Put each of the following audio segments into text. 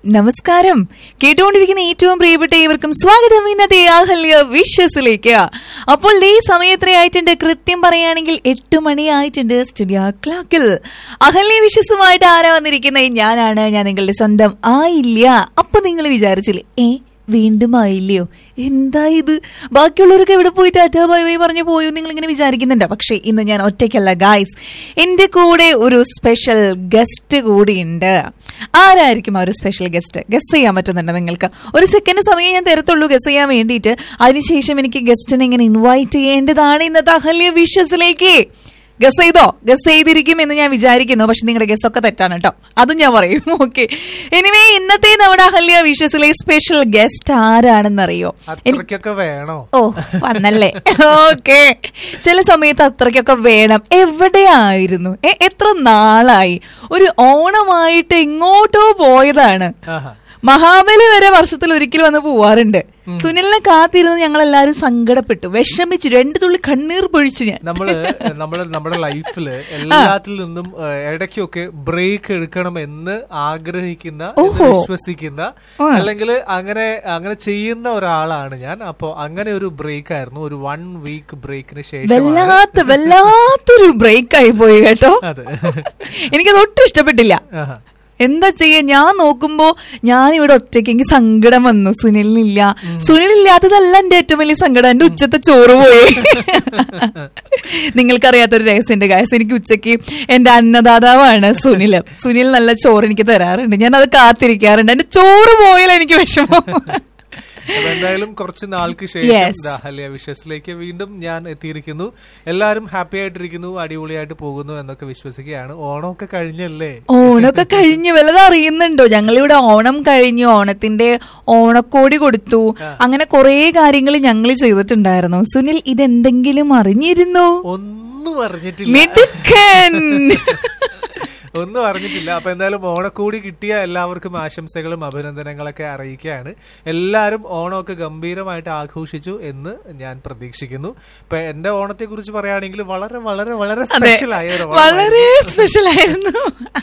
നമസ്കാരം കേട്ടുകൊണ്ടിരിക്കുന്ന ഏറ്റവും പ്രിയപ്പെട്ട ഏവർക്കും സ്വാഗതം ഇന്നത്തെ അഹല്യ വിഷസിലേക്ക് അപ്പോൾ ഈ സമയത്രയായിട്ടുണ്ട് കൃത്യം പറയുകയാണെങ്കിൽ എട്ട് മണിയായിട്ടുണ്ട് സ്റ്റുഡിയോ ക്ലാക്കിൽ അഹല്യ വിഷസുമായിട്ട് ആരാ വന്നിരിക്കുന്നത് ഞാനാണ് ഞാൻ നിങ്ങളുടെ സ്വന്തം ആയില്ല അപ്പൊ നിങ്ങൾ വിചാരിച്ചില്ലേ ഏ വീണ്ടും ആയില്ലയോ എന്താ ഇത് ബാക്കിയുള്ളവരൊക്കെ എവിടെ പോയി ടാറ്റാ ബൈ ബൈ പറഞ്ഞു പോയോ നിങ്ങൾ ഇങ്ങനെ വിചാരിക്കുന്നുണ്ടോ പക്ഷേ ഇന്ന് ഞാൻ ഒറ്റയ്ക്കല്ല ഗായ്സ് എന്റെ കൂടെ ഒരു സ്പെഷ്യൽ ഗസ്റ്റ് കൂടിയുണ്ട് ആരായിരിക്കും ആ ഒരു സ്പെഷ്യൽ ഗസ്റ്റ് ഗസ് ചെയ്യാൻ പറ്റുന്നുണ്ട് നിങ്ങൾക്ക് ഒരു സെക്കൻഡ് സമയം ഞാൻ തരത്തുള്ളൂ ഗസ് ചെയ്യാൻ വേണ്ടിയിട്ട് അതിനുശേഷം എനിക്ക് ഗസ്റ്റിനെ ഇങ്ങനെ ഇൻവൈറ്റ് ചെയ്യേണ്ടതാണ് ഇന്നത്തെ അഹല്യ വിഷസിലേക്ക് ഗസ് ചെയ്തോ ഗസ് ചെയ്തിരിക്കും എന്ന് ഞാൻ വിചാരിക്കുന്നു പക്ഷെ നിങ്ങളുടെ ഗസ് ഒക്കെ തെറ്റാണ് കേട്ടോ അതും ഞാൻ പറയും ഓക്കെ എനിവേ ഇന്നത്തെ നമ്മുടെ അഹല്യ വിഷസിലെ സ്പെഷ്യൽ ഗസ്റ്റ് ആരാണെന്നറിയോ അത്രയ്ക്കൊക്കെ വേണോ ഓ വന്നല്ലേ ഓക്കെ ചില സമയത്ത് അത്രയ്ക്കൊക്കെ വേണം എവിടെയായിരുന്നു എ- എത്ര നാളായി ഒരു ഓണമായിട്ട് എങ്ങോട്ടോ പോയതാണ് ആഹാ. മഹാബലി വരെ വർഷത്തിൽ ഒരിക്കൽ വന്ന് പോവാറുണ്ട് സുനിലിനെ കാത്തിരുന്ന് ഞങ്ങൾ എല്ലാവരും സങ്കടപ്പെട്ടു വിഷമിച്ചു രണ്ടു തുള്ളി കണ്ണീർ പൊഴിച്ചു ഞാൻ നമ്മള് നമ്മള് നമ്മുടെ ലൈഫില് എല്ലാത്തിൽ നിന്നും ഏഹ്, ഇടയ്ക്കൊക്കെ ബ്രേക്ക് എടുക്കണം എന്ന് ആഗ്രഹിക്കുന്ന എന്ന് ഓഹോ. വിശ്വസിക്കുന്ന അല്ലെങ്കിൽ അങ്ങനെ അങ്ങനെ ചെയ്യുന്ന ഒരാളാണ് ഞാൻ അപ്പോ അങ്ങനെ ഒരു ബ്രേക്ക് ആയിരുന്നു ഒരു വൺ വീക്ക് ബ്രേക്കിന് ശേഷം വല്ലാത്ത വല്ലാത്തൊരു ബ്രേക്ക് ആയി പോയി കേട്ടോ അതെ എനിക്കത് ഒട്ടും ഇഷ്ടപ്പെട്ടില്ല ആഹാ. എന്താ ചെയ്യാ ഞാൻ നോക്കുമ്പോ ഞാൻ ഇവിടെ ഒറ്റയ്ക്ക് എനിക്ക് സങ്കടം വന്നു സുനിലിനില്ല സുനിലില്ലാത്തതല്ല എന്റെ ഏറ്റവും വലിയ സങ്കടം എന്റെ ഉച്ചത്തെ ചോറ് പോയി നിങ്ങൾക്കറിയാത്തൊരു രഹസ്യന്റെ കാര്യം എനിക്ക് ഉച്ചയ്ക്ക് എന്റെ അന്നദാതാവാണ് സുനിൽ സുനിൽ നല്ല ചോറ് എനിക്ക് തരാറുണ്ട് ഞാൻ അത് കാത്തിരിക്കാറുണ്ട് എന്റെ ചോറ് പോയാൽ എനിക്ക് വിഷമം അപ്പൊ എന്തായാലും കുറച്ച് നാൾക്ക് ശേഷം Yes. ദാഹല്യ വിഷസിലേക്ക് വീണ്ടും ഞാൻ എത്തിയിരിക്കുന്നു എല്ലാവരും ഹാപ്പി ആയിട്ടിരിക്കുന്നു അടിപൊളിയായിട്ട് പോകുന്നു എന്നൊക്കെ വിശ്വസിക്കുകയാണ് ഓണമൊക്കെ കഴിഞ്ഞല്ലേ ഓണമൊക്കെ കഴിഞ്ഞ് വല്ലതും അറിയുന്നുണ്ടോ ഞങ്ങളിവിടെ ഓണം കഴിഞ്ഞു ഓണത്തിന്റെ ഓണക്കോടി കൊടുത്തു അങ്ങനെ കുറെ കാര്യങ്ങൾ ഞങ്ങൾ ചെയ്തിട്ടുണ്ടായിരുന്നു സുനിൽ ഇതെന്തെങ്കിലും അറിഞ്ഞിരുന്നോ ഒന്നും അറിഞ്ഞിട്ടില്ല മിടുക്കൻ ഒന്നും അറിഞ്ഞിട്ടില്ല അപ്പൊ എന്തായാലും ഓണക്കൂടി കിട്ടിയ എല്ലാവർക്കും ആശംസകളും അഭിനന്ദനങ്ങളൊക്കെ അറിയിക്കുകയാണ് എല്ലാവരും ഓണമൊക്കെ ഗംഭീരമായിട്ട് ആഘോഷിച്ചു എന്ന് ഞാൻ പ്രതീക്ഷിക്കുന്നു ഇപ്പൊ എന്റെ ഓണത്തെ കുറിച്ച് പറയുകയാണെങ്കിൽ വളരെ വളരെ വളരെ അതെ സ്പെഷ്യൽ ആയ ഒരു വളരെ സ്പെഷ്യൽ ആയിരുന്നു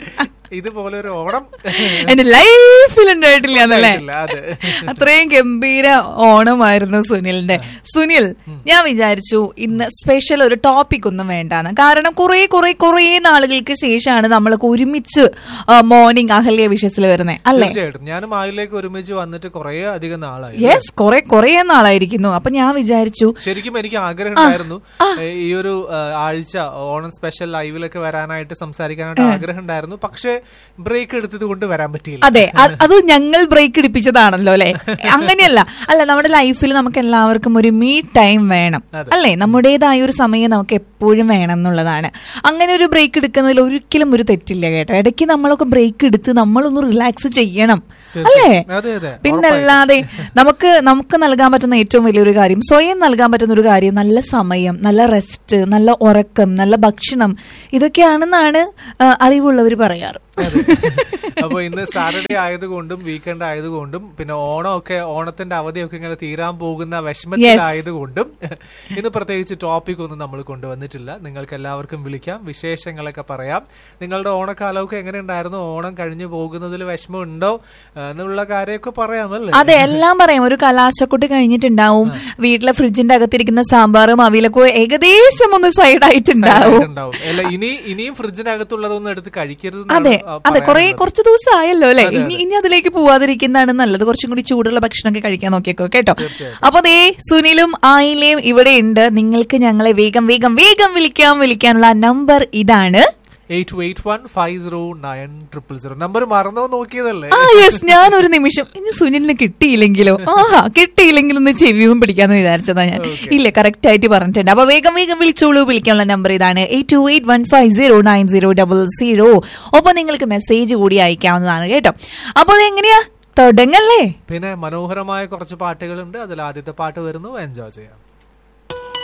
ഇതുപോലെ ഒരു ഓണം എന്റെ ലൈഫിൽ ഉണ്ടായിട്ടില്ല എന്നല്ലേ ഉണ്ടായിട്ടില്ല, അതെ അത്രയും ഗംഭീര ഓണമായിരുന്നു സുനിലിന്റെ സുനിൽ ഞാൻ വിചാരിച്ചു ഇന്ന് സ്പെഷ്യൽ ഒരു ടോപ്പിക് ഒന്നും വേണ്ടാന്ന് കാരണം കുറെ കുറെ കുറെ നാളുകൾക്ക് ശേഷമാണ് നമ്മളൊക്കെ ഒരുമിച്ച് മോർണിംഗ് അഹല്യ വിഷയത്തിൽ വരുന്നത് അല്ലേ തീർച്ചയായിട്ടും ഞാനും ആയിലേക്ക് ഒരുമിച്ച് വന്നിട്ട് കുറെ അധികം നാളായി യെസ് കുറെ കുറെ നാളായിരിക്കുന്നു അപ്പൊ ഞാൻ വിചാരിച്ചു ശരിക്കും എനിക്ക് ആഗ്രഹം ഉണ്ടായിരുന്നു ഏ, ഈ ഒരു ആ, ആഴ്ച ഓണം സ്പെഷ്യൽ ലൈവിലൊക്കെ വരാനായിട്ട് സംസാരിക്കാനായിട്ട് ആഗ്രഹം ഉണ്ടായിരുന്നു പക്ഷെ ബ്രേക്ക് എടുത്തത് കൊണ്ട് വരാൻ പറ്റിയില്ല അതെ അ- അത് ഞങ്ങൾ ബ്രേക്ക് ഇടിപ്പിച്ചതാണല്ലോ അല്ലെ അങ്ങനെയല്ല അല്ല നമ്മുടെ ലൈഫിൽ നമുക്ക് എല്ലാവർക്കും ഒരു മീ ടൈം വേണം അല്ലെ നമ്മുടേതായ ഒരു സമയം നമുക്ക് എപ്പോഴും വേണം എന്നുള്ളതാണ് അങ്ങനെ ഒരു ബ്രേക്ക് എടുക്കുന്നതിൽ ഒരിക്കലും ഒരു തെറ്റില്ല കേട്ടോ ഇടയ്ക്ക് നമ്മളൊക്കെ ബ്രേക്ക് എടുത്ത് നമ്മളൊന്ന് റിലാക്സ് ചെയ്യണം അല്ലേ അതെ അതെ പിന്നല്ലാതെ നമുക്ക് നമുക്ക് നൽകാൻ പറ്റുന്ന ഏറ്റവും വലിയൊരു കാര്യം സ്വയം നൽകാൻ പറ്റുന്ന ഒരു കാര്യം നല്ല സമയം നല്ല റെസ്റ്റ് നല്ല ഉറക്കം നല്ല ഭക്ഷണം ഇതൊക്കെയാണെന്നാണ് ആ, അറിവുള്ളവർ പറയാറ് അപ്പൊ ഇന്ന് സാറ്റർഡേ ആയതുകൊണ്ടും വീക്കെൻഡ് ആയതുകൊണ്ടും പിന്നെ ഓണമൊക്കെ ഓണത്തിന്റെ അവധിയൊക്കെ ഇങ്ങനെ തീരാൻ പോകുന്ന വിഷമത്തിലായതുകൊണ്ടും ഇന്ന് പ്രത്യേകിച്ച് ടോപ്പിക് ഒന്നും നമ്മൾ കൊണ്ടുവന്നിട്ടില്ല നിങ്ങൾക്ക് എല്ലാവർക്കും വിളിക്കാം വിശേഷങ്ങളൊക്കെ പറയാം നിങ്ങളുടെ ഓണക്കാലമൊക്കെ എങ്ങനെ ഉണ്ടായിരുന്നു ഓണം കഴിഞ്ഞു പോകുന്നതിൽ വിഷമമുണ്ടോ ആ, എന്നുള്ള കാര്യമൊക്കെ പറയാമല്ലേ അതെ എല്ലാം പറയാം ഒരു കലാശക്കൊട്ട് കഴിഞ്ഞിട്ടുണ്ടാവും വീട്ടിലെ ഫ്രിഡ്ജിന്റെ അകത്തിരിക്കുന്ന സാമ്പാറും അവിയലൊക്കെ ഏകദേശം ഒന്ന് സൈഡ് ആയിട്ടുണ്ടാവും ഉണ്ടാവും അല്ല ഇനി ഇനിയും ഫ്രിഡ്ജിനകത്തുള്ളതൊന്നും എടുത്ത് കഴിക്കരുത് അതെ അതെ കുറെ കുറച്ച് ദിവസം ആയല്ലോ അല്ലെ ഇനി ഇനി അതിലേക്ക് പോവാതിരിക്കുന്നതാണ് നല്ലത് കുറച്ചും കൂടി ചൂടുള്ള ഭക്ഷണമൊക്കെ കഴിക്കാൻ നോക്കിയേക്കോ കേട്ടോ അപ്പൊ ദേ സുനിലും ആയിലയും ഇവിടെ ഉണ്ട് നിങ്ങൾക്ക് ഞങ്ങളെ വേഗം വേഗം വേഗം വിളിക്കാം വിളിക്കാനുള്ള നമ്പർ ഇതാണ് eight eight one five zero nine triple zero number മറന്നോ നോക്കിയതല്ലേ ആ യെസ് ഞാൻ ഒരു നിമിഷം ഇനി സുനിലിന് കിട്ടിയില്ലെങ്കിലോ ആഹാ കിട്ടിയില്ലെങ്കിൽ ഒന്ന് ചെവിയും പിടിക്കാന്ന് വിചാരിച്ചതാ ഞാൻ ഇല്ല കറക്റ്റ് ആയിട്ട് പറഞ്ഞിട്ടുണ്ട് അപ്പൊ വേഗം വേഗം വിളിച്ചോളൂ വിളിക്കാനുള്ള നമ്പർ ഇതാണ് eight two eight one five zero nine zero double zero ഒപ്പം നിങ്ങൾക്ക് മെസ്സേജ് കൂടി അയക്കാവുന്നതാണ് കേട്ടോ അപ്പൊ അത് എങ്ങനെയാ തുടങ്ങല്ലേ പിന്നെ മനോഹരമായ കുറച്ച് പാട്ടുകളുണ്ട് അതിൽ ആദ്യത്തെ പാട്ട് വരുന്നു എൻജോയ് ചെയ്യാം